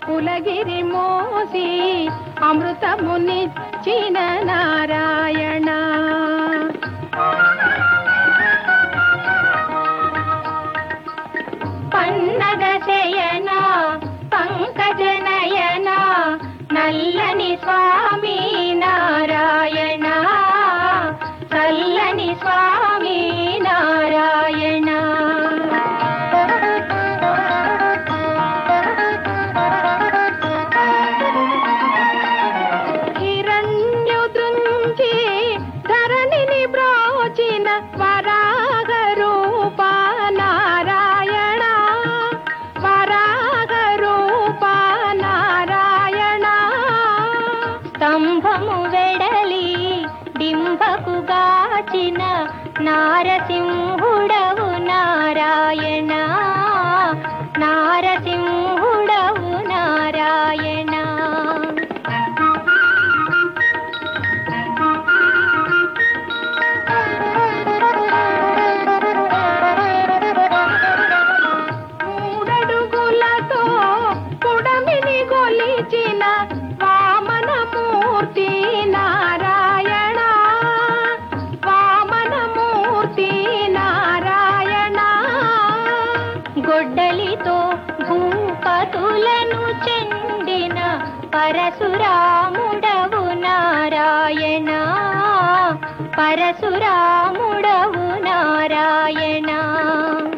కులగిరి మోసి అమృతమునిచ్చిన నారాయణ పన్నగ శయన పంకజ నయన నల్లని స్వామి నారాయణ చల్లని స్వామి నారాయణ హిరణ్యుదృంచి ధరణిని బ్రోచిన వరాగ రూప నారాయణ వరాగ రూప నారాయణ స్తంభము వెడలి డింబకు గాచిన నారసింహుడవు నారాయణ నారసింహుడవు నారాయణ మూడడుగులతో పుడమిని గొలిచిన వామనమూర్తి నారాయణ వామనమూర్తి నారాయణ గొడ్డలితో భూపతులను చెండిన పరశురాముడవు నారాయణ పరశురాముడవు నారాయణ